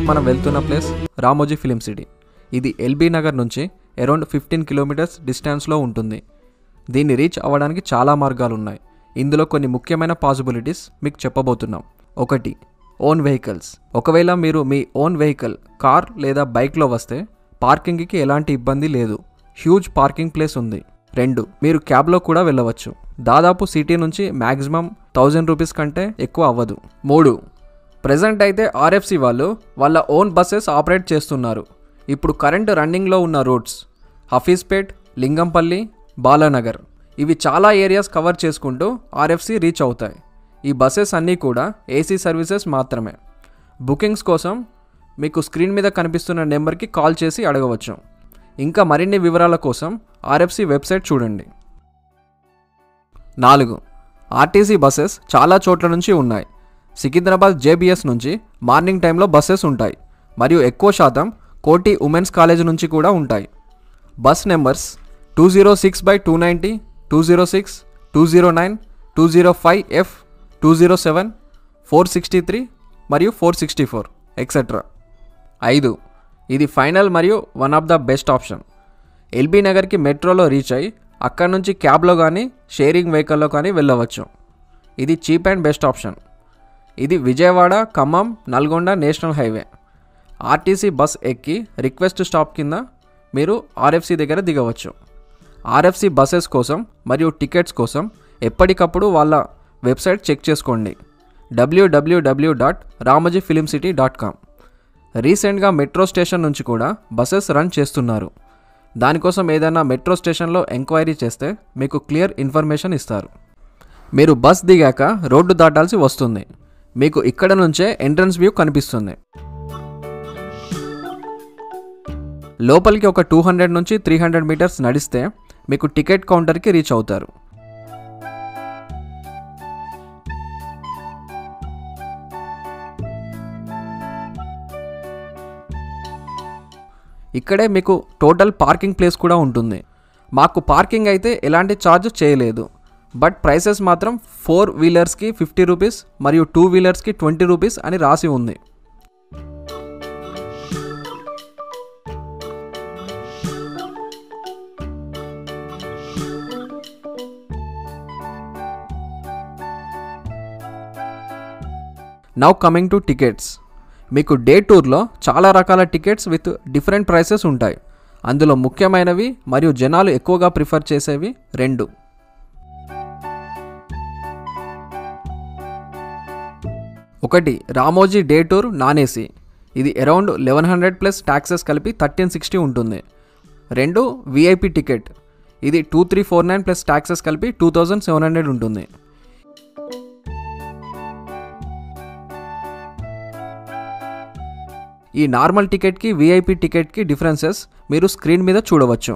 మనం వెళ్తున్న place Ramoji film City ఇది ఎల్బీ నగర్ నుంచి అరౌండ్ ఫిఫ్టీన్ కిలోమీటర్స్ డిస్టెన్స్లో ఉంటుంది దీన్ని రీచ్ అవ్వడానికి చాలా మార్గాలు ఉన్నాయి ఇందులో కొన్ని ముఖ్యమైన పాసిబిలిటీస్ మీకు చెప్పబోతున్నాం ఒకటి ఓన్ వెహికల్స్ ఒకవేళ మీరు మీ ఓన్ వెహికల్ కార్ లేదా బైక్లో వస్తే పార్కింగ్కి ఎలాంటి ఇబ్బంది లేదు హ్యూజ్ పార్కింగ్ ప్లేస్ ఉంది రెండు మీరు క్యాబ్లో కూడా వెళ్ళవచ్చు దాదాపు సిటీ నుంచి మ్యాక్సిమం థౌజండ్ రూపీస్ కంటే ఎక్కువ అవ్వదు మూడు ప్రజెంట్ అయితే ఆర్ఎఫ్సి వాళ్ళు వాళ్ళ ఓన్ బస్సెస్ ఆపరేట్ చేస్తున్నారు ఇప్పుడు కరెంట్ రన్నింగ్లో ఉన్న రూట్స్ హఫీజ్పేట్ లింగంపల్లి బాలానగర్ ఇవి చాలా ఏరియాస్ కవర్ చేసుకుంటూ ఆర్ఎఫ్సి రీచ్ అవుతాయి ఈ బస్సెస్ అన్నీ కూడా ఏసీ సర్వీసెస్ మాత్రమే బుకింగ్స్ కోసం మీకు స్క్రీన్ మీద కనిపిస్తున్న నెంబర్కి కాల్ చేసి అడగవచ్చు ఇంకా మరిన్ని వివరాల కోసం ఆర్ఎఫ్సి వెబ్సైట్ చూడండి నాలుగు ఆర్టీసీ బస్సెస్ చాలా చోట్ల నుంచి ఉన్నాయి సికింద్రాబాద్ జేబీఎస్ నుంచి మార్నింగ్ టైంలో బస్సెస్ ఉంటాయి మరియు ఎక్కువ శాతం కోటి ఉమెన్స్ కాలేజ్ నుంచి కూడా ఉంటాయి bus numbers two zero six by two ninety two zero six two zero nine two zero five F two zero seven four sixty three మరియు ఫోర్ సిక్స్టీ ఫోర్ ఎక్సెట్రా ఐదు ఇది ఫైనల్ మరియు one of the best option LB నగర్కి మెట్రోలో reach అయ్యి అక్కడ నుంచి క్యాబ్లో కానీ షేరింగ్ వెహికల్లో కానీ వెళ్ళవచ్చు ఇది చీప్ అండ్ బెస్ట్ ఆప్షన్ ఇది Vijayawada Khammam Nalgonda national highway RTC bus ఎక్కి రిక్వెస్ట్ స్టాప్ కింద మీరు ఆర్ఎఫ్సి దగ్గర దిగవచ్చు ఆర్ఎఫ్సి బస్సెస్ కోసం మరియు టికెట్స్ కోసం ఎప్పటికప్పుడు వాళ్ళ వెబ్సైట్ చెక్ చేసుకోండి W W W dot Ramoji film City dot com రీసెంట్గా మెట్రో స్టేషన్ నుంచి కూడా బస్సెస్ రన్ చేస్తున్నారు దానికోసం ఏదైనా మెట్రో స్టేషన్లో ఎంక్వైరీ చేస్తే మీకు క్లియర్ ఇన్ఫర్మేషన్ ఇస్తారు మీరు బస్ దిగాక రోడ్డు దాటాల్సి వస్తుంది మీకు ఇక్కడ నుంచే ఎంట్రన్స్ వ్యూ కనిపిస్తుంది లోపలికి ఒక టూ హండ్రెడ్ నుంచి త్రీ హండ్రెడ్ మీటర్స్ నడిస్తే మీకు టికెట్ కౌంటర్కి రీచ్ అవుతారు ఇక్కడే మీకు టోటల్ పార్కింగ్ ప్లేస్ కూడా ఉంటుంది మాకు పార్కింగ్ అయితే ఎలాంటి ఛార్జ్ చేయలేదు బట్ ప్రైసెస్ మాత్రం ఫోర్ వీలర్స్కి ఫిఫ్టీ రూపీస్ మరియు టూ వీలర్స్కి ట్వంటీ రూపీస్ అని రాసి ఉంది నౌ కమింగ్ టు టికెట్స్ మీకు డే టూర్లో చాలా రకాల టికెట్స్ విత్ డిఫరెంట్ ప్రైసెస్ ఉంటాయి అందులో ముఖ్యమైనవి మరియు జనాలు ఎక్కువగా ప్రిఫర్ చేసేవి రెండు ఒకటి Ramoji day tour non AC ఇది around eleven hundred plus taxes కలిపి థర్టీన్ సిక్స్టీ ఉంటుంది రెండు విఐపి టికెట్ ఇది two three four nine plus taxes కలిపి టూ థౌజండ్ సెవెన్ హండ్రెడ్ ఉంటుంది ఈ నార్మల్ టికెట్కి విఐపి టికెట్కి డిఫరెన్సెస్ మీరు స్క్రీన్ మీద చూడవచ్చు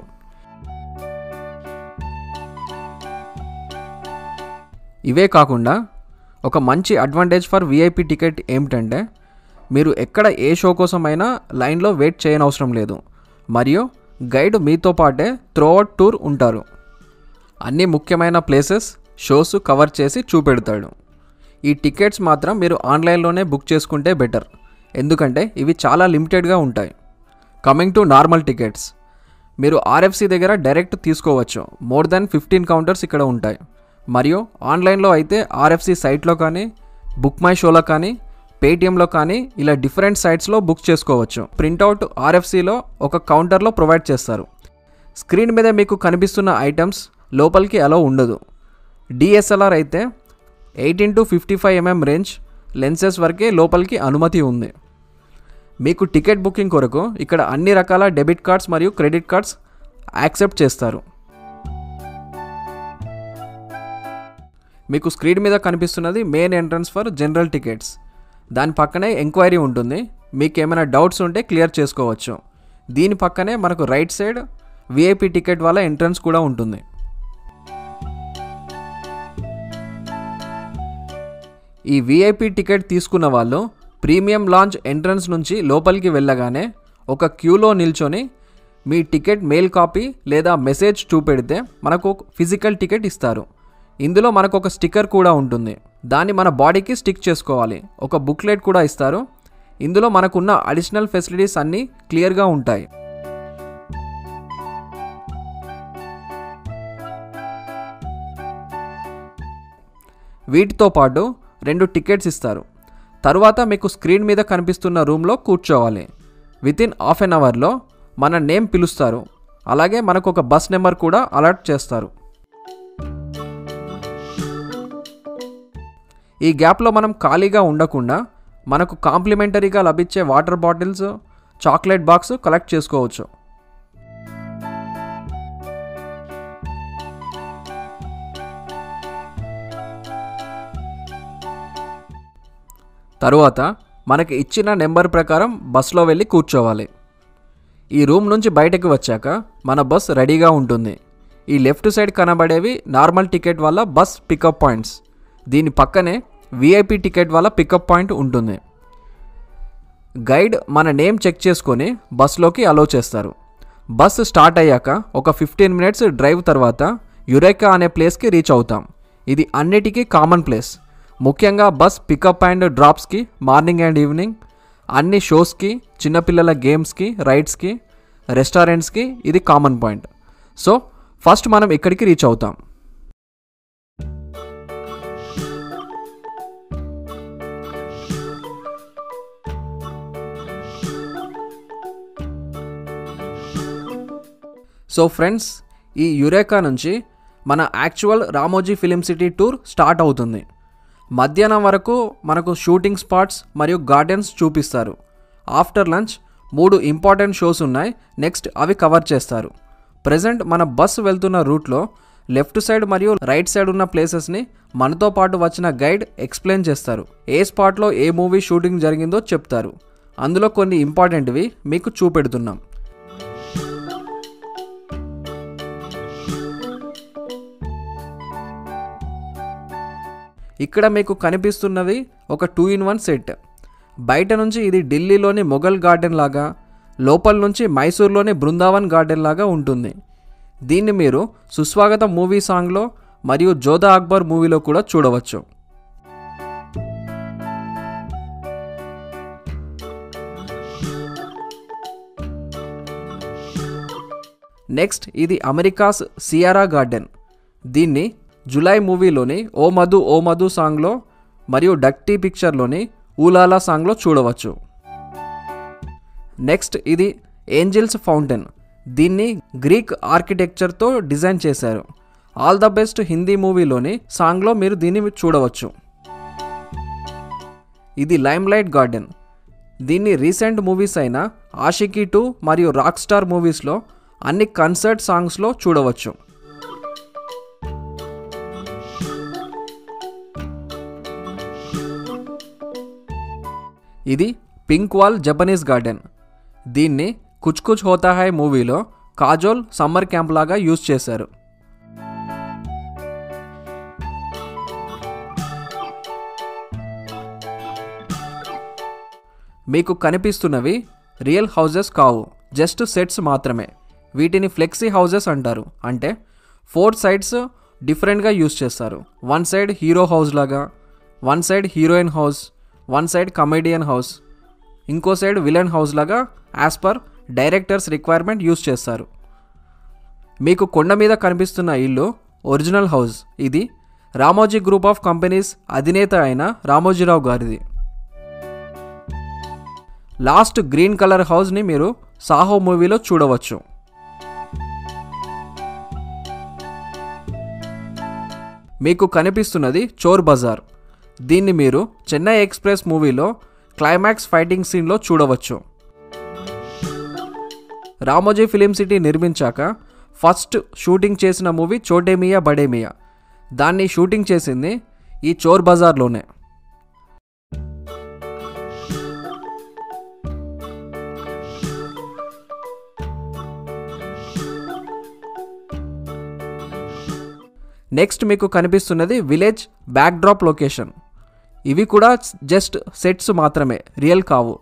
ఇవే కాకుండా ఒక మంచి అడ్వాంటేజ్ ఫర్ విఐపి టికెట్ ఏమిటంటే మీరు ఎక్కడ ఏ షో కోసమైనా లైన్లో వెయిట్ చేయనవసరం లేదు మరియు గైడ్ మీతో పాటే త్రోఅవుట్ టూర్ ఉంటారు అన్ని ముఖ్యమైన ప్లేసెస్ షోస్ కవర్ చేసి చూపెడతాడు ఈ టికెట్స్ మాత్రం మీరు ఆన్లైన్లోనే బుక్ చేసుకుంటే బెటర్ ఎందుకంటే ఇవి చాలా లిమిటెడ్గా ఉంటాయి కమింగ్ టు నార్మల్ టికెట్స్ మీరు ఆర్ఎఫ్సి దగ్గర డైరెక్ట్ తీసుకోవచ్చు మోర్ దాన్ ఫిఫ్టీన్ కౌంటర్స్ ఇక్కడ ఉంటాయి మరియు ఆన్లైన్లో అయితే ఆర్ఎఫ్సి సైట్లో కానీ బుక్ మై షోలో కానీ పేటిఎంలో కానీ ఇలా డిఫరెంట్ సైట్స్లో బుక్ చేసుకోవచ్చు ప్రింట్అవుట్ ఆర్ఎఫ్సిలో ఒక కౌంటర్లో ప్రొవైడ్ చేస్తారు స్క్రీన్ మీద మీకు కనిపిస్తున్న ఐటమ్స్ లోపలికి అలో ఉండదు డిఎస్ఎల్ఆర్ అయితే eighteen to fifty five MM range lenses వరకే లోపలికి అనుమతి ఉంది మీకు టికెట్ బుకింగ్ కొరకు ఇక్కడ అన్ని రకాల డెబిట్ కార్డ్స్ మరియు క్రెడిట్ కార్డ్స్ యాక్సెప్ట్ చేస్తారు మీకు స్క్రీన్ మీద కనిపిస్తున్నది main entrance for general tickets దాని పక్కనే ఎంక్వైరీ ఉంటుంది మీకు ఏమైనా డౌట్స్ ఉంటే క్లియర్ చేసుకోవచ్చు దీని పక్కనే మనకు రైట్ సైడ్ విఐపి టికెట్ వాళ్ళ ఎంట్రన్స్ కూడా ఉంటుంది ఈ విఐపి టికెట్ తీసుకున్న వాళ్ళు ప్రీమియం లాంచ్ ఎంట్రన్స్ నుంచి లోపలికి వెళ్ళగానే ఒక క్యూలో నిల్చొని మీ టికెట్ మెయిల్ కాపీ లేదా మెసేజ్ చూపెడితే మనకు ఫిజికల్ టికెట్ ఇస్తారు ఇందులో మనకు ఒక స్టిక్కర్ కూడా ఉంటుంది దాన్ని మన బాడీకి స్టిక్ చేసుకోవాలి ఒక బుక్లెట్ కూడా ఇస్తారు ఇందులో మనకున్న అడిషనల్ ఫెసిలిటీస్ అన్నీ క్లియర్గా ఉంటాయి వీటితో పాటు రెండు టికెట్స్ ఇస్తారు తరువాత మీకు స్క్రీన్ మీద కనిపిస్తున్న రూమ్లో కూర్చోవాలి వితిన్ హాఫ్ అన్ అవర్లో మన నేమ్ పిలుస్తారు అలాగే మనకు ఒక బస్ నెంబర్ కూడా అలర్ట్ చేస్తారు ఈ గ్యాప్లో మనం ఖాళీగా ఉండకుండా మనకు కాంప్లిమెంటరీగా లభించే water bottles chocolate box collect చేసుకోవచ్చు తరువాత మనకి ఇచ్చిన నెంబర్ ప్రకారం బస్సులో వెళ్ళి కూర్చోవాలి ఈ రూమ్ నుంచి బయటకు వచ్చాక మన బస్ రెడీగా ఉంటుంది ఈ లెఫ్ట్ సైడ్ కనబడేవి నార్మల్ టికెట్ వల్ల బస్ పికప్ పాయింట్స్ దీని పక్కనే విఐపి టికెట్ వల్ల పికప్ పాయింట్ ఉంటుంది గైడ్ మన నేమ్ చెక్ చేసుకొని బస్లోకి అలో చేస్తారు బస్ స్టార్ట్ అయ్యాక ఒక ఫిఫ్టీన్ మినిట్స్ డ్రైవ్ తర్వాత యురేకా అనే ప్లేస్కి రీచ్ అవుతాం ఇది అన్నిటికీ కామన్ ప్లేస్ ముఖ్యంగా బస్ పికప్ అండ్ డ్రాప్స్కి మార్నింగ్ అండ్ ఈవినింగ్ అన్ని షోస్కి చిన్నపిల్లల గేమ్స్కి రైడ్స్కి రెస్టారెంట్స్కి ఇది కామన్ పాయింట్ సో ఫస్ట్ మనం ఇక్కడికి రీచ్ అవుతాం సో ఫ్రెండ్స్ ఈ యురేకా నుంచి మన actual Ramoji film City tour start అవుతుంది మధ్యాహ్నం వరకు మనకు షూటింగ్ స్పాట్స్ మరియు గార్డెన్స్ చూపిస్తారు ఆఫ్టర్ లంచ్ మూడు ఇంపార్టెంట్ షోస్ ఉన్నాయి నెక్స్ట్ అవి కవర్ చేస్తారు ప్రజెంట్ మన బస్ వెళ్తున్న రూట్లో లెఫ్ట్ సైడ్ మరియు రైట్ సైడ్ ఉన్న ప్లేసెస్ని మనతో పాటు వచ్చిన గైడ్ ఎక్స్ప్లెయిన్ చేస్తారు ఏ స్పాట్లో ఏ మూవీ షూటింగ్ జరిగిందో చెప్తారు అందులో కొన్ని ఇంపార్టెంట్వి మీకు చూపెడుతున్నాం ఇక్కడ మీకు కనిపిస్తున్నది ఒక టూ ఇన్ వన్ సెట్ బయట నుంచి ఇది ఢిల్లీలోని మొఘల్ గార్డెన్ లాగా లోపల నుంచి మైసూర్లోని బృందావన్ గార్డెన్ లాగా ఉంటుంది దీన్ని మీరు సుస్వాగతం మూవీ సాంగ్లో మరియు జోధా అక్బర్ మూవీలో కూడా చూడవచ్చు నెక్స్ట్ ఇది అమెరికాస్ సియారా గార్డెన్ దీన్ని జులై మూవీలోని ఓ మధు ఓ మధు సాంగ్లో మరియు డక్టీ పిక్చర్లోని ఊలాలా సాంగ్లో చూడవచ్చు నెక్స్ట్ ఇది ఏంజిల్స్ ఫౌంటైన్ దీన్ని గ్రీక్ ఆర్కిటెక్చర్తో డిజైన్ చేశారు ఆల్ ద బెస్ట్ హిందీ మూవీలోని సాంగ్లో మీరు దీన్ని చూడవచ్చు ఇది లైమ్ లైట్ గార్డెన్ దీన్ని రీసెంట్ మూవీస్ అయిన ఆషికీ టూ మరియు రాక్ స్టార్ మూవీస్లో అన్ని కన్సర్ట్ సాంగ్స్లో చూడవచ్చు ఇది పింక్ వాల్ జపనీస్ గార్డెన్ దీన్ని కుచ్ కుచ్ హోతా హై మూవీలో కాజోల్ సమ్మర్ క్యాంప్ లాగా యూజ్ చేశారు మీకు కనిపిస్తున్నవి రియల్ హౌజెస్ కావు జస్ట్ సెట్స్ మాత్రమే వీటిని ఫ్లెక్సీ హౌజెస్ అంటారు అంటే ఫోర్ సైడ్స్ డిఫరెంట్గా యూజ్ చేస్తారు వన్ సైడ్ హీరో హౌస్ లాగా one side heroine house one side comedian house ఇంకో సైడ్ విలన్ హౌస్ లాగా as per directors requirement use చేస్తారు మీకు కొండ మీద కనిపిస్తున్న ఇల్లు ఒరిజినల్ హౌస్ ఇది రామోజీ గ్రూప్ ఆఫ్ కంపెనీస్ అధినేత అయిన రామోజీరావు గారిది లాస్ట్ గ్రీన్ కలర్ హౌస్ని మీరు సాహో మూవీలో చూడవచ్చు మీకు కనిపిస్తున్నది చోర్ బజార్ దీన్ని మీరు చెన్నై ఎక్స్ప్రెస్ మూవీలో క్లైమాక్స్ ఫైటింగ్ సీన్లో చూడవచ్చు రామోజీ ఫిలిం సిటీ నిర్మించాక ఫస్ట్ షూటింగ్ చేసిన మూవీ చోటేమియా బడేమియా దాన్ని షూటింగ్ చేసింది ఈ చోర్ బజార్లోనే నెక్స్ట్ మీకు కనిపిస్తున్నది విలేజ్ బ్యాక్డ్రాప్ లొకేషన్ ఇవి కూడా జస్ట్ సెట్స్ మాత్రమే రియల్ కావు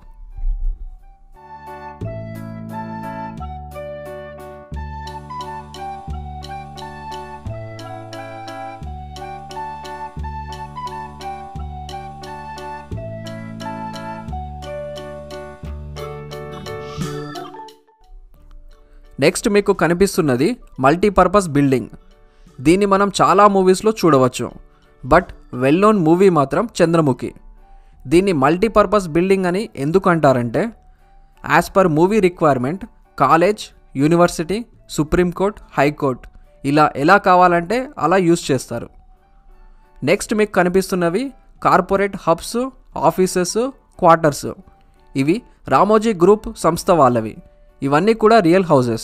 నెక్స్ట్ మీకు కనిపిస్తున్నది మల్టీపర్పస్ బిల్డింగ్ దీన్ని మనం చాలా మూవీస్లో చూడవచ్చు బట్ వెల్ నోన్ మూవీ మాత్రం చంద్రముఖి దీన్ని మల్టీపర్పస్ బిల్డింగ్ అని ఎందుకు అంటారంటే as per movie requirement college university supreme court high court ఇలా ఎలా కావాలంటే అలా యూస్ చేస్తారు నెక్స్ట్ మీకు కనిపిస్తున్నవి కార్పొరేట్ హబ్స్ ఆఫీసెస్ క్వార్టర్స్ ఇవి రామోజీ గ్రూప్ సంస్థ వాళ్ళవి ఇవన్నీ కూడా రియల్ హౌసెస్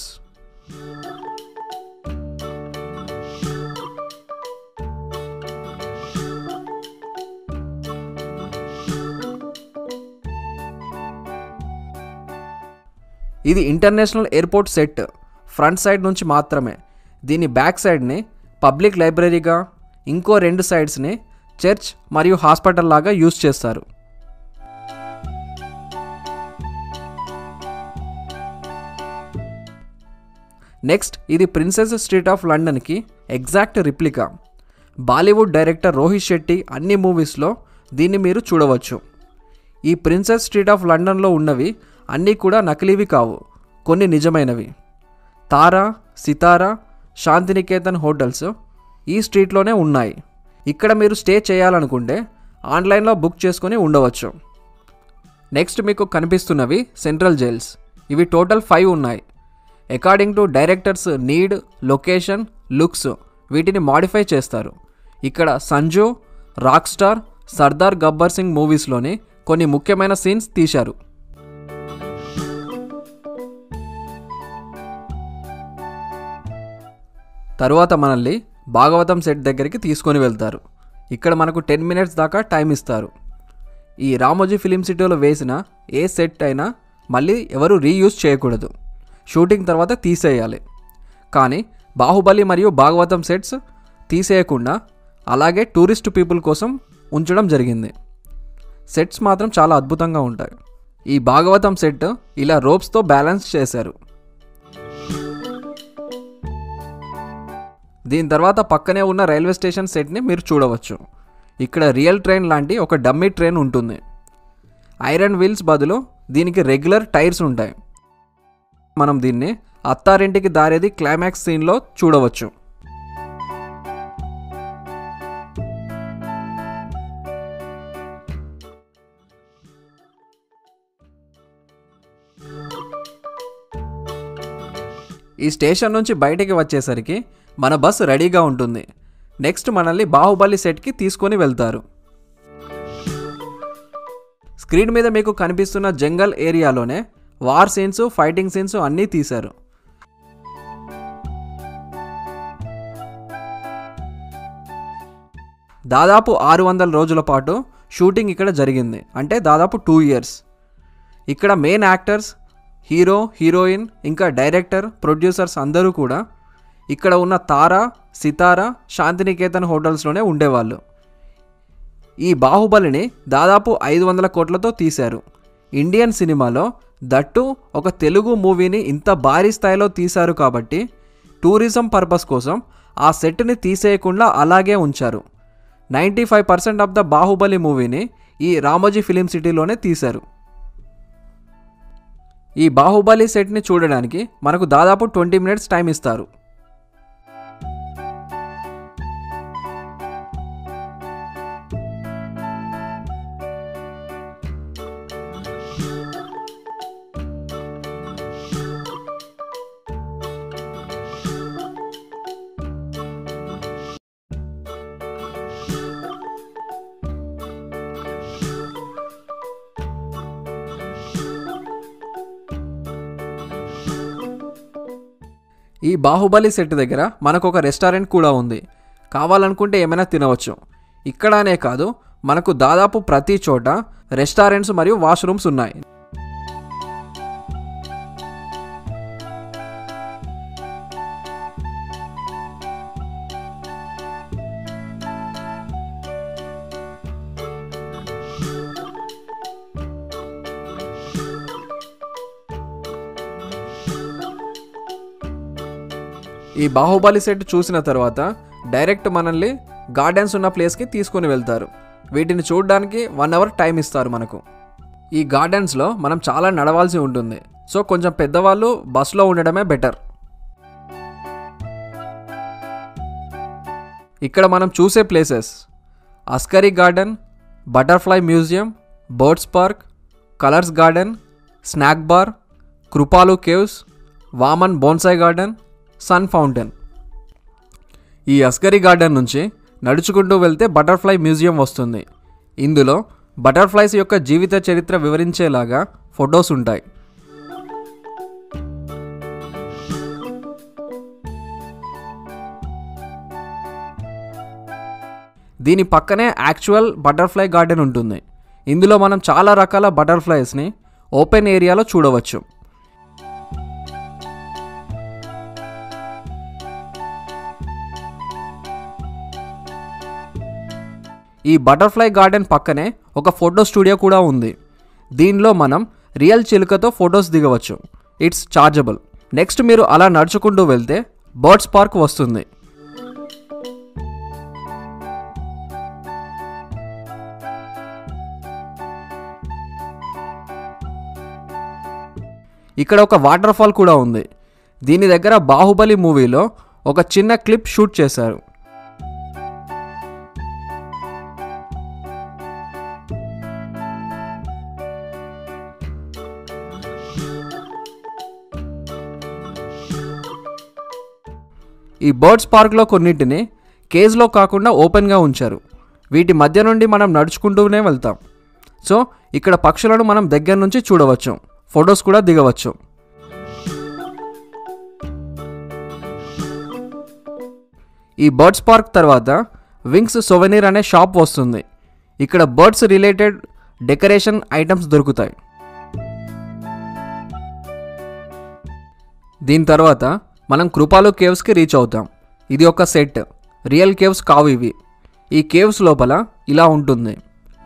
ఇది international airport set front side నుంచి మాత్రమే దీని బ్యాక్ సైడ్ని పబ్లిక్ లైబ్రరీగా ఇంకో రెండు సైడ్స్ని చర్చ్ మరియు హాస్పిటల్ లాగా యూజ్ చేస్తారు నెక్స్ట్ ఇది ప్రిన్సెస్ స్ట్రీట్ ఆఫ్ లండన్కి exact replica Bollywood director Rohit Shetty అన్ని మూవీస్లో దీన్ని మీరు చూడవచ్చు ఈ ప్రిన్సెస్ స్ట్రీట్ ఆఫ్ లండన్లో ఉన్నవి అన్నీ కూడా నకిలీవి కావు కొన్ని నిజమైనవి తారా సితారా శాంతినికేతన్ హోటల్స్ ఈ స్ట్రీట్లోనే ఉన్నాయి ఇక్కడ మీరు స్టే చేయాలనుకుంటే ఆన్లైన్లో బుక్ చేసుకొని ఉండవచ్చు నెక్స్ట్ మీకు కనిపిస్తున్నవి సెంట్రల్ జైల్స్ ఇవి టోటల్ ఫైవ్ ఉన్నాయి according to directors need location looks వీటిని మాడిఫై చేస్తారు ఇక్కడ సంజు రాక్ స్టార్ సర్దార్ గబ్బర్ సింగ్ మూవీస్లోని కొన్ని ముఖ్యమైన సీన్స్ తీశారు తరువాత మనల్ని భాగవతం సెట్ దగ్గరికి తీసుకొని వెళ్తారు ఇక్కడ మనకు టెన్ మినిట్స్ దాకా టైం ఇస్తారు ఈ రామోజీ ఫిలిం సిటీలో వేసిన ఏ సెట్ అయినా మళ్ళీ ఎవరు రీయూజ్ చేయకూడదు షూటింగ్ తర్వాత తీసేయాలి కానీ బాహుబలి మరియు భాగవతం సెట్స్ తీసేయకుండా అలాగే టూరిస్ట్ పీపుల్ కోసం ఉంచడం జరిగింది సెట్స్ మాత్రం చాలా అద్భుతంగా ఉంటాయి ఈ భాగవతం సెట్ ఇలా రోప్స్తో బ్యాలెన్స్ చేశారు దీని తర్వాత పక్కనే ఉన్న రైల్వే స్టేషన్ సెట్ని మీరు చూడవచ్చు ఇక్కడ రియల్ ట్రైన్ లాంటి ఒక డమ్మీ ట్రైన్ ఉంటుంది ఐరన్ వీల్స్ బదులు దీనికి రెగ్యులర్ టైర్స్ ఉంటాయి మనం దీన్ని అత్తారింటికి దారేది క్లైమాక్స్ సీన్లో చూడవచ్చు ఈ స్టేషన్ నుంచి బయటికి వచ్చేసరికి మన బస్ రెడీగా ఉంటుంది నెక్స్ట్ మనల్ని బాహుబలి సెట్కి తీసుకొని వెళ్తారు స్క్రీన్ మీద మీకు కనిపిస్తున్న జంగల్ ఏరియాలోనే వార్ సీన్స్ ఫైటింగ్ సీన్స్ అన్నీ తీశారు దాదాపు ఆరు వందల రోజుల పాటు షూటింగ్ ఇక్కడ జరిగింది అంటే దాదాపు టూ ఇయర్స్ ఇక్కడ మెయిన్ యాక్టర్స్ హీరో హీరోయిన్ ఇంకా డైరెక్టర్ ప్రొడ్యూసర్స్ అందరూ కూడా ఇక్కడ ఉన్న తారా సితారా శాంతినికేతన్ హోటల్స్లోనే ఉండేవాళ్ళు ఈ బాహుబలిని దాదాపు ఐదు వందల కోట్లతో తీశారు ఇండియన్ సినిమాలో దట్టు ఒక తెలుగు మూవీని ఇంత భారీ స్థాయిలో తీశారు కాబట్టి టూరిజం పర్పస్ కోసం ఆ సెట్ని తీసేయకుండా అలాగే ఉంచారు ninety five percent of the Baahubali మూవీని ఈ రామోజీ ఫిలిం సిటీలోనే తీశారు ఈ బాహుబలి సెట్ని చూడడానికి మనకు దాదాపు ట్వంటీ మినిట్స్ టైం ఇస్తారు ఈ బాహుబలి సెట్ దగ్గర మనకు ఒక రెస్టారెంట్ కూడా ఉంది కావాలనుకుంటే ఏమైనా తినవచ్చు ఇక్కడనే కాదు మనకు దాదాపు ప్రతి చోట రెస్టారెంట్స్ మరియు వాష్రూమ్స్ ఉన్నాయి ఈ బాహుబలి సెట్ చూసిన తర్వాత డైరెక్ట్ మనల్ని గార్డెన్స్ ఉన్న ప్లేస్కి తీసుకొని వెళ్తారు వీటిని చూడడానికి వన్ అవర్ టైం ఇస్తారు మనకు ఈ గార్డెన్స్లో మనం చాలా నడవాల్సి ఉంటుంది సో కొంచెం పెద్దవాళ్ళు బస్లో ఉండడమే బెటర్ ఇక్కడ మనం చూసే places Askari garden butterfly museum birds park colours garden snack bar Krupalu caves Vaman bonsai garden sun fountain ఈ అస్కరీ గార్డెన్ నుంచి నడుచుకుంటూ వెళ్తే బటర్ఫ్లై మ్యూజియం వస్తుంది ఇందులో బటర్ఫ్లైస్ యొక్క జీవిత చరిత్ర వివరించేలాగా ఫొటోస్ ఉంటాయి దీని పక్కనే యాక్చువల్ బటర్ఫ్లై గార్డెన్ ఉంటుంది ఇందులో మనం చాలా రకాల బటర్ఫ్లైస్ని ఓపెన్ ఏరియాలో చూడవచ్చు ఈ బటర్ఫ్లై గార్డెన్ పక్కనే ఒక ఫోటో స్టూడియో కూడా ఉంది దీనిలో మనం రియల్ చిలుకతో ఫొటోస్ దిగవచ్చు ఇట్స్ చార్జబుల్ నెక్స్ట్ మీరు అలా నడుచుకుంటూ వెళ్తే బర్డ్స్ పార్క్ వస్తుంది ఇక్కడ ఒక వాటర్ ఫాల్ కూడా ఉంది దీని దగ్గర బాహుబలి మూవీలో ఒక చిన్న క్లిప్ షూట్ చేశారు ఈ బర్డ్స్ పార్క్లో కొన్నింటిని కేజ్లో కాకుండా ఓపెన్గా ఉంచారు వీటి మధ్య నుండి మనం నడుచుకుంటూనే వెళ్తాం సో ఇక్కడ పక్షులను మనం దగ్గర నుంచి చూడవచ్చు ఫొటోస్ కూడా దిగవచ్చు ఈ బర్డ్స్ పార్క్ తర్వాత వింగ్స్ సొవెనీర్ అనే షాప్ వస్తుంది ఇక్కడ బర్డ్స్ రిలేటెడ్ డెకరేషన్ ఐటమ్స్ దొరుకుతాయి దీని తర్వాత మనం కృపాలు కేవ్స్కి రీచ్ అవుతాం ఇది ఒక సెట్ రియల్ కేవ్స్ కావు ఇవి ఈ కేవ్స్ లోపల ఇలా ఉంటుంది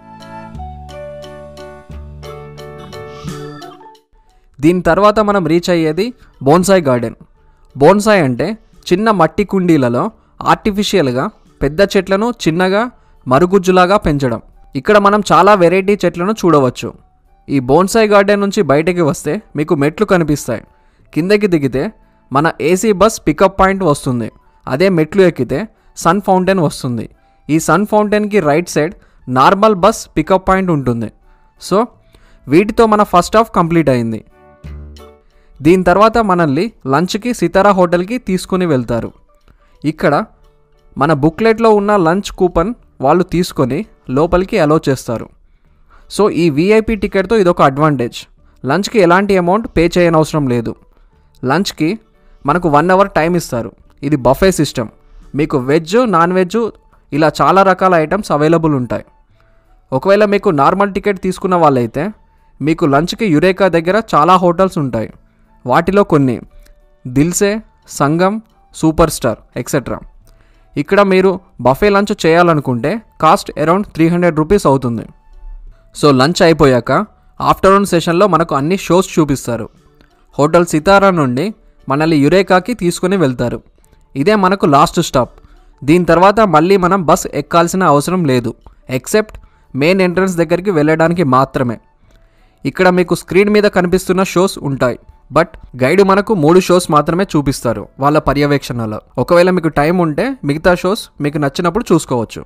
దీని తర్వాత మనం రీచ్ అయ్యేది బోన్సాయ్ గార్డెన్ బోన్సాయ్ అంటే చిన్న మట్టి కుండీలలో ఆర్టిఫిషియల్గా పెద్ద చెట్లను చిన్నగా మరుగుజ్జులాగా పెంచడం ఇక్కడ మనం చాలా వెరైటీ చెట్లను చూడవచ్చు ఈ బోన్సాయ్ గార్డెన్ నుంచి బయటికి వస్తే మీకు మెట్లు కనిపిస్తాయి కిందకి దిగితే మన ఏసీ బస్ పికప్ పాయింట్ వస్తుంది అదే మెట్లు ఎక్కితే సన్ ఫౌంటైన్ వస్తుంది ఈ సన్ ఫౌంటైన్కి right side normal bus pickup point ఉంటుంది సో వీటితో మన ఫస్ట్ హాఫ్ కంప్లీట్ అయింది దీని తర్వాత మనల్ని లంచ్కి సితారా హోటల్కి తీసుకుని వెళ్తారు ఇక్కడ మన బుక్లెట్లో ఉన్న లంచ్ కూపన్ వాళ్ళు తీసుకొని లోపలికి అలో చేస్తారు సో ఈ వీఐపీ టికెట్తో ఇదొక అడ్వాంటేజ్ లంచ్కి ఎలాంటి అమౌంట్ పే చేయనవసరం లేదు లంచ్కి మనకు వన్ అవర్ టైం ఇస్తారు ఇది బఫే సిస్టమ్ మీకు వెజ్ నాన్ వెజ్ ఇలా చాలా రకాల ఐటమ్స్ అవైలబుల్ ఉంటాయి ఒకవేళ మీకు నార్మల్ టికెట్ తీసుకున్న వాళ్ళైతే మీకు లంచ్కి యురేకా దగ్గర చాలా హోటల్స్ ఉంటాయి వాటిలో కొన్ని Dil Se Sangam super star et cetera ఇక్కడ మీరు బఫే లంచ్ చేయాలనుకుంటే cost around three hundred rupees అవుతుంది సో లంచ్ అయిపోయాక ఆఫ్టర్నూన్ సెషన్లో మనకు అన్ని షోస్ చూపిస్తారు హోటల్ సితారా నుండి మనల్ని యురేకాకి తీసుకుని వెళ్తారు ఇదే మనకు లాస్ట్ స్టాప్ దీని తర్వాత మళ్ళీ మనం బస్ ఎక్కాల్సిన అవసరం లేదు ఎక్సెప్ట్ మెయిన్ ఎంట్రన్స్ దగ్గరికి వెళ్ళడానికి మాత్రమే ఇక్కడ మీకు స్క్రీన్ మీద కనిపిస్తున్న షోస్ ఉంటాయి బట్ గైడ్ మనకు మూడు షోస్ మాత్రమే చూపిస్తారు వాళ్ళ పర్యవేక్షణలో ఒకవేళ మీకు టైం ఉంటే మిగతా షోస్ మీకు నచ్చినప్పుడు చూసుకోవచ్చు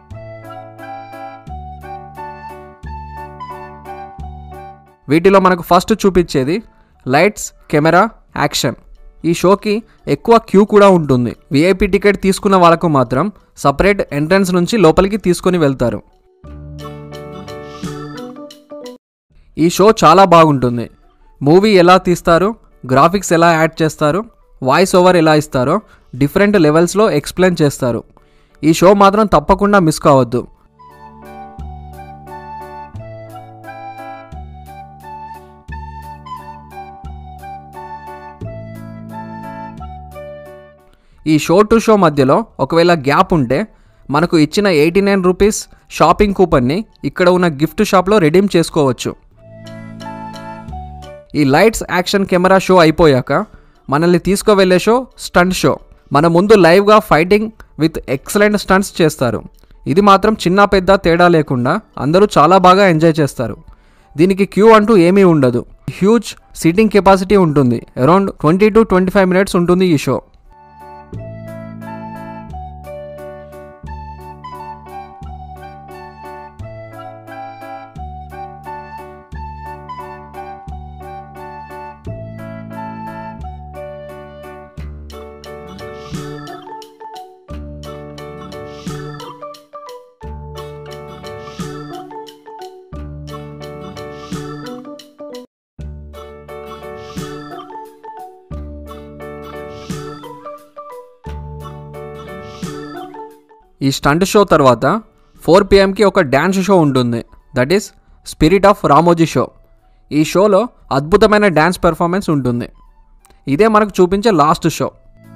వీటిలో మనకు ఫస్ట్ చూపించేది లైట్స్ కెమెరా యాక్షన్ ఈ షోకి ఎక్కువ క్యూ కూడా ఉంటుంది విఐపి టికెట్ తీసుకున్న వాళ్ళకు మాత్రం సపరేట్ ఎంట్రన్స్ నుంచి లోపలికి తీసుకొని వెళ్తారు ఈ షో చాలా బాగుంటుంది మూవీ ఎలా తీస్తారు గ్రాఫిక్స్ ఎలా యాడ్ చేస్తారు వాయిస్ ఓవర్ ఎలా ఇస్తారో డిఫరెంట్ లెవెల్స్లో ఎక్స్ప్లెయిన్ చేస్తారు ఈ షో మాత్రం తప్పకుండా మిస్ కావద్దు ఈ షో టు షో మధ్యలో ఒకవేళ గ్యాప్ ఉంటే మనకు ఇచ్చిన ఎయిటీ నైన్ రూపీస్ షాపింగ్ కూపన్ని ఇక్కడ ఉన్న గిఫ్ట్ షాప్లో రెడీమ్ చేసుకోవచ్చు ఈ లైట్స్ యాక్షన్ కెమెరా షో అయిపోయాక మనల్ని తీసుకువెళ్ళే షో స్టంట్ షో మన ముందు లైవ్గా ఫైటింగ్ విత్ ఎక్సలెంట్ స్టంట్స్ చేస్తారు ఇది మాత్రం చిన్న పెద్ద తేడా లేకుండా అందరూ చాలా బాగా ఎంజాయ్ చేస్తారు దీనికి క్యూ అంటూ ఏమీ ఉండదు హ్యూజ్ సీటింగ్ కెపాసిటీ ఉంటుంది around twenty to twenty five minutes ఉంటుంది ఈ షో ఈ స్టంట్ షో తర్వాత ఫోర్ పిఎంకి ఒక డ్యాన్స్ షో ఉంటుంది that is spirit of Ramoji show ఈ షోలో అద్భుతమైన డ్యాన్స్ పెర్ఫార్మెన్స్ ఉంటుంది ఇదే మనకు చూపించే లాస్ట్ షో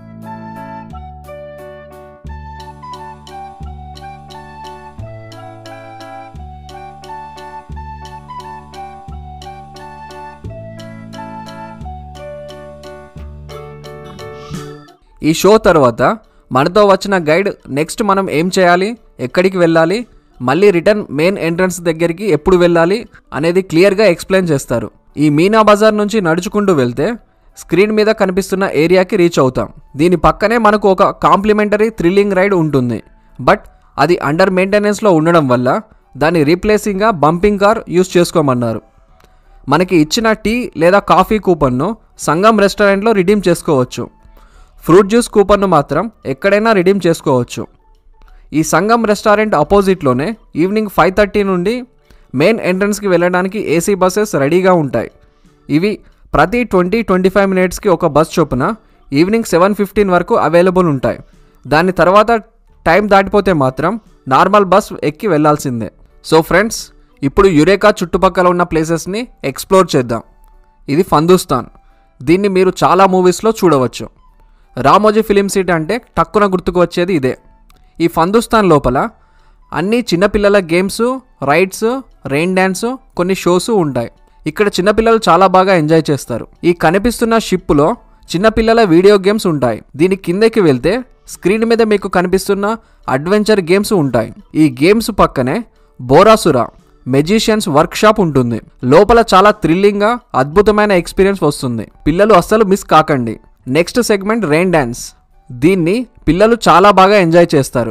ఈ షో తర్వాత మనతో వచ్చిన గైడ్ నెక్స్ట్ మనం ఏం చేయాలి ఎక్కడికి వెళ్ళాలి మళ్ళీ రిటర్న్ మెయిన్ ఎంట్రన్స్ దగ్గరికి ఎప్పుడు వెళ్ళాలి అనేది క్లియర్గా ఎక్స్ప్లెయిన్ చేస్తారు ఈ మీనా బజార్ నుంచి నడుచుకుంటూ వెళ్తే స్క్రీన్ మీద కనిపిస్తున్న ఏరియాకి రీచ్ అవుతాం దీని పక్కనే మనకు ఒక కాంప్లిమెంటరీ థ్రిల్లింగ్ రైడ్ ఉంటుంది బట్ అది అండర్ మెయింటెనెన్స్లో ఉండడం వల్ల దాన్ని రీప్లేసింగ్గా బంపింగ్ కార్ యూస్ చేసుకోమన్నారు మనకి ఇచ్చిన టీ లేదా కాఫీ కూపన్ను సంగం రెస్టారెంట్లో రిడీమ్ చేసుకోవచ్చు ఫ్రూట్ జ్యూస్ కూపన్ను మాత్రం ఎక్కడైనా రిడీమ్ చేసుకోవచ్చు ఈ సంగం రెస్టారెంట్ అపోజిట్లోనే ఈవినింగ్ ఫైవ్ థర్టీ నుండి మెయిన్ ఎంట్రన్స్కి వెళ్ళడానికి ఏసీ బస్సెస్ రెడీగా ఉంటాయి ఇవి ప్రతి ట్వంటీ ట్వంటీ ఫైవ్ మినిట్స్కి ఒక బస్ చొప్పున ఈవినింగ్ సెవెన్ ఫిఫ్టీన్ వరకు అవైలబుల్ ఉంటాయి దాని తర్వాత టైం దాటిపోతే మాత్రం నార్మల్ బస్ ఎక్కి వెళ్ళాల్సిందే సో ఫ్రెండ్స్ ఇప్పుడు యురేకా చుట్టుపక్కల ఉన్న ప్లేసెస్ని ఎక్స్ప్లోర్ చేద్దాం ఇది ఫందుస్తాన్ దీన్ని మీరు చాలా మూవీస్లో చూడవచ్చు రామోజీ ఫిలిం సిటీ అంటే టక్కున గుర్తుకు వచ్చేది ఇదే ఈ ఫందుస్తాన్ లోపల అన్ని చిన్నపిల్లల గేమ్స్ రైడ్స్ రెయిన్ డ్యాన్స్ కొన్ని షోస్ ఉంటాయి ఇక్కడ చిన్నపిల్లలు చాలా బాగా ఎంజాయ్ చేస్తారు ఈ కనిపిస్తున్న షిప్లో చిన్నపిల్లల వీడియో గేమ్స్ ఉంటాయి దీని కిందకి వెళ్తే స్క్రీన్ మీద మీకు కనిపిస్తున్న అడ్వెంచర్ గేమ్స్ ఉంటాయి ఈ గేమ్స్ పక్కనే బోరాసురా మెజిషియన్స్ వర్క్ షాప్ ఉంటుంది లోపల చాలా థ్రిల్లింగ్గా అద్భుతమైన ఎక్స్పీరియన్స్ వస్తుంది పిల్లలు అస్సలు మిస్ కాకండి నెక్స్ట్ సెగ్మెంట్ రెయిన్ డ్యాన్స్ దీన్ని పిల్లలు చాలా బాగా ఎంజాయ్ చేస్తారు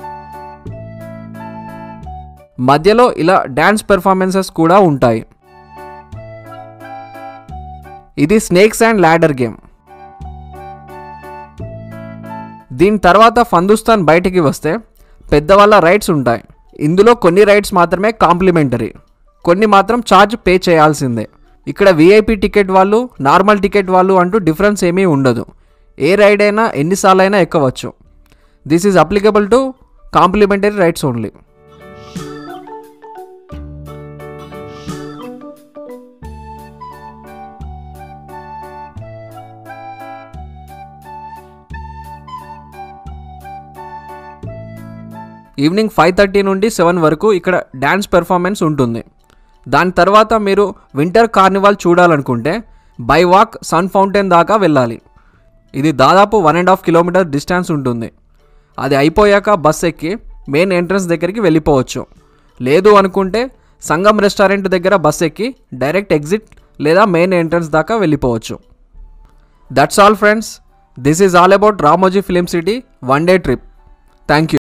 మధ్యలో ఇలా డ్యాన్స్ పెర్ఫార్మెన్సెస్ కూడా ఉంటాయి ఇది స్నేక్స్ అండ్ ల్యాడర్ గేమ్ దీని తర్వాత ఫందుస్తాన్ బయటికి వస్తే పెద్దవాళ్ళ రైడ్స్ ఉంటాయి ఇందులో కొన్ని రైడ్స్ మాత్రమే కాంప్లిమెంటరీ కొన్ని మాత్రం ఛార్జ్ పే చేయాల్సిందే ఇక్కడ విఐపి టికెట్ వాళ్ళు నార్మల్ టికెట్ వాళ్ళు అంటూ డిఫరెన్స్ ఏమీ ఉండదు ఏ రైడ్ అయినా ఎన్నిసార్లు అయినా ఎక్కవచ్చు this is applicable to complimentary rides only evening five thirty నుండి సెవెన్ వరకు ఇక్కడ డ్యాన్స్ పెర్ఫార్మెన్స్ ఉంటుంది దాని తర్వాత మీరు వింటర్ కార్నివాల్ చూడాలనుకుంటే బై వాక్ సన్ ఫౌంటైన్ దాకా వెళ్ళాలి ఇది దాదాపు one and half kilometre distance ఉంటుంది అది అయిపోయాక బస్ ఎక్కి మెయిన్ ఎంట్రన్స్ దగ్గరికి వెళ్ళిపోవచ్చు లేదు అనుకుంటే సంగం రెస్టారెంట్ దగ్గర బస్ ఎక్కి డైరెక్ట్ ఎగ్జిట్ లేదా మెయిన్ ఎంట్రన్స్ దాకా వెళ్ళిపోవచ్చు that's all friends this is all about Ramoji film city one day trip thank you